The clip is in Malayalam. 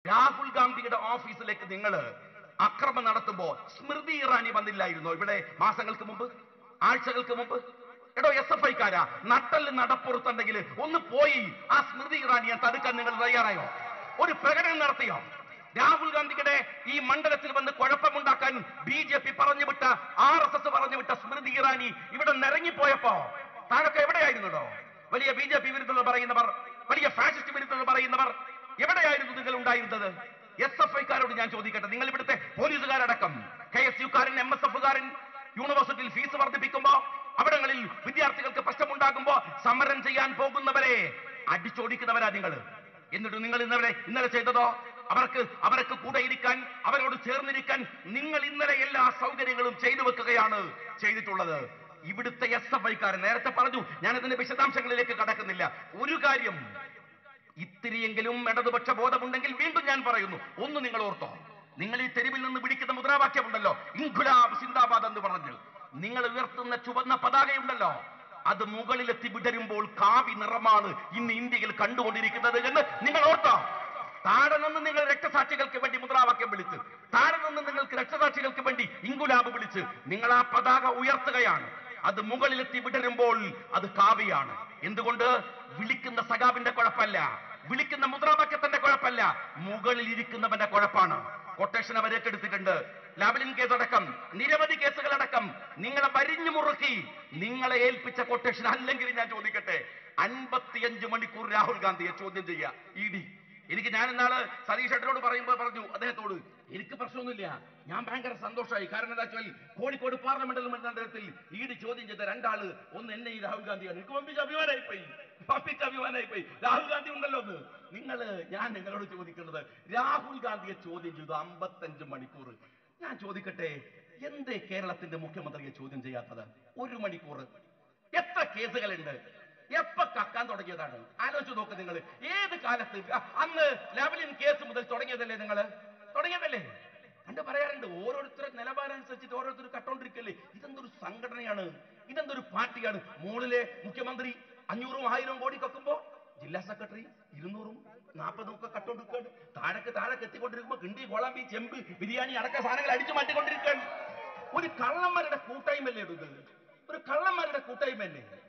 രാഹുൽ ഗാന്ധിയുടെ ഓഫീസിലേക്ക് നിങ്ങൾ അക്രമം നടത്തുമ്പോ സ്മൃതി ഇറാനി വന്നില്ലായിരുന്നോ ഇവിടെ മാസങ്ങൾക്ക് മുമ്പ് ആഴ്ചകൾക്ക് മുമ്പ് എടോ എസ് എഫ് ഐക്കാരാ നട്ടല് നടപ്പുറത്തുണ്ടെങ്കിൽ ഒന്ന് പോയി ആ സ്മൃതി ഇറാനിയെ തടുക്കാൻ നിങ്ങൾ തയ്യാറായോ ഒരു പ്രകടനം നടത്തിയോ രാഹുൽ ഗാന്ധിയുടെ ഈ മണ്ഡലത്തിൽ വന്ന് കുഴപ്പമുണ്ടാക്കാൻ ബി ജെ പി പറഞ്ഞുവിട്ട ആർ എസ് എസ് പറഞ്ഞുവിട്ട സ്മൃതി ഇറാനി ഇവിടെ നിറങ്ങിപ്പോയപ്പോ താഴൊക്കെ എവിടെയായിരുന്നോ വലിയ ബി ജെ പി വിരുദ്ധത പറയുന്നവർ വലിയ ഫാഷിസ്റ്റ് വിരുദ്ധത പറയുന്നവർ എവിടെയായിരുന്നു നിങ്ങൾ ഉണ്ടായിരുന്നത് എസ് എഫ് ഐക്കാരോട് ഞാൻ ചോദിക്കട്ടെ നിങ്ങൾ ഇവിടുത്തെ പോലീസുകാരടക്കം കെ എസ് യുക്കാരൻ എം എസ് എഫുകാരൻ യൂണിവേഴ്സിറ്റിയിൽ ഫീസ് വർദ്ധിപ്പിക്കുമ്പോ അവിടങ്ങളിൽ വിദ്യാർത്ഥികൾക്ക് പ്രശ്നമുണ്ടാകുമ്പോ സമരം ചെയ്യാൻ പോകുന്നവരെ അടിച്ചോടിക്കുന്നവരാ നിങ്ങൾ എന്നിട്ട് നിങ്ങൾ ഇന്നലെ ഇന്നലെ ചെയ്തതോ അവർക്ക് അവർക്ക് കൂടെ ഇരിക്കാൻ അവരോട് ചേർന്നിരിക്കാൻ നിങ്ങൾ ഇന്നലെ എല്ലാ സൗകര്യങ്ങളും ചെയ്തു വെക്കുകയാണ് ചെയ്തിട്ടുള്ളത് ഇവിടുത്തെ എസ് എഫ് ഐക്കാരൻ നേരത്തെ പറഞ്ഞു ഞാൻ ഇതിന്റെ വിശദാംശങ്ങളിലേക്ക് കടക്കുന്നില്ല ഒരു കാര്യം ഇത്തിരിയെങ്കിലും ഇടതുപക്ഷ ബോധമുണ്ടെങ്കിൽ വീണ്ടും ഞാൻ പറയുന്നു ഒന്ന് നിങ്ങൾ ഓർത്തോ നിങ്ങൾ ഈ തെരുവിൽ നിന്ന് പിടിക്കുന്ന മുദ്രാവാക്യമുണ്ടല്ലോ ഇൻഖുലാബ് സിന്ദാബാദ് എന്ന് പറഞ്ഞു നിങ്ങൾ ഉയർത്തുന്ന ചുവന്ന പതാകയുണ്ടല്ലോ അത് മുകളിലെത്തി വിടരുമ്പോൾ കാവി നിറമാണ് ഇന്ന് ഇന്ത്യയിൽ കണ്ടുകൊണ്ടിരിക്കുന്നത് എന്ന് നിങ്ങൾ ഓർത്തോ താഴെ നിന്ന് നിങ്ങൾ രക്തസാക്ഷികൾക്ക് വേണ്ടി മുദ്രാവാക്യം വിളിച്ച് താഴെ നിന്ന് നിങ്ങൾക്ക് രക്തസാക്ഷികൾക്ക് വേണ്ടി ഇൻകുലാബ് വിളിച്ച് നിങ്ങൾ ആ പതാക ഉയർത്തുകയാണ് അത് മുകളിലെത്തി വിടരുമ്പോൾ അത് കാവിയാണ് എന്തുകൊണ്ട് വിളിക്കുന്ന സഖാവിന്റെ കുഴപ്പമല്ല വിളിക്കുന്ന മുദ്രാവാക്യത്തിന്റെ കുഴപ്പമല്ല മുകളിൽ ഇരിക്കുന്നവന്റെ കുഴപ്പമാണ് കൊട്ടേഷൻ അവർ ഏറ്റെടുത്തിട്ടുണ്ട് ലാബലിൻ കേസ് അടക്കം നിരവധി കേസുകൾ അടക്കം നിങ്ങളെ വരിഞ്ഞു മുറുക്കി നിങ്ങളെ ഏൽപ്പിച്ച കൊട്ടേഷൻ അല്ലെങ്കിൽ ഞാൻ ചോദിക്കട്ടെ അൻപത്തിയഞ്ച് മണിക്കൂർ രാഹുൽ ഗാന്ധിയെ ചോദ്യം ചെയ്യുക ഇ ഡി എനിക്ക് ഞാൻ ഇന്നാള് സതീഷ് ഏട്ടനോട് പറയുമ്പോൾ പറഞ്ഞു അദ്ദേഹത്തോട് എനിക്ക് പ്രശ്നമൊന്നുമില്ല ഞാൻ ഭയങ്കര സന്തോഷമായി കാരണം എന്താ വെച്ചാൽ കോഴിക്കോട് പാർലമെന്റ് മണ്ഡലത്തിൽ ഈട് ചോദ്യം ചെയ്ത രണ്ടാള് ഒന്ന് എന്നെ ഈ രാഹുൽ ഗാന്ധിയാണ് എനിക്ക് പമ്പിക്ക് അഭിമാനമായി പോയി പമ്പിക്ക് അഭിമാനമായി പോയി രാഹുൽ ഗാന്ധി ഉണ്ടല്ലോ ഒന്ന് നിങ്ങള് ഞാൻ നിങ്ങളോട് ചോദിക്കുന്നത് രാഹുൽ ഗാന്ധിയെ ചോദ്യം ചെയ്തു അമ്പത്തഞ്ച് മണിക്കൂർ ഞാൻ ചോദിക്കട്ടെ എന്തേ കേരളത്തിന്റെ മുഖ്യമന്ത്രിയെ ചോദ്യം ചെയ്യാത്തത് ഒരു മണിക്കൂർ എത്ര കേസുകളുണ്ട് എപ്പ കക്കാൻ തുടങ്ങിയതാണ് ആലോചിച്ച് നോക്ക് നിങ്ങൾ ഏത് കാലത്ത് അ- അന്ന് ലാവലിൻ കേസ് മുതൽ തുടങ്ങിയതല്ലേ നിങ്ങൾ തുടങ്ങിയതല്ലേ പണ്ട് പറയാറുണ്ട് ഓരോരുത്തരുടെ നിലപാടനുസരിച്ചിട്ട് ഓരോരുത്തർ കട്ടോണ്ടിരിക്കല്ലേ ഇതെന്തൊരു സംഘടനയാണ് ഇതെന്തൊരു പാർട്ടിയാണ് മുകളിലെ മുഖ്യമന്ത്രി അഞ്ഞൂറും ആയിരവും കോടി കൊക്കുമ്പോ ജില്ലാ സെക്രട്ടറി ഇരുന്നൂറും നാൽപ്പതും ഒക്കെ കട്ടോണ്ടിരിക്കുകയാണ് താഴേക്ക് താഴേക്ക് എത്തിക്കൊണ്ടിരിക്കുമ്പോ കിണ്ടി കോളാമ്പി ചെമ്പ് ബിരിയാണി അടക്ക സാധനങ്ങൾ അടിച്ചു മാറ്റിക്കൊണ്ടിരിക്കുകയാണ് ഒരു കള്ളന്മാരുടെ കൂട്ടായ്മല്ലേ ഇത് ഒരു കള്ളന്മാരുടെ കൂട്ടായ്മ അല്ലേ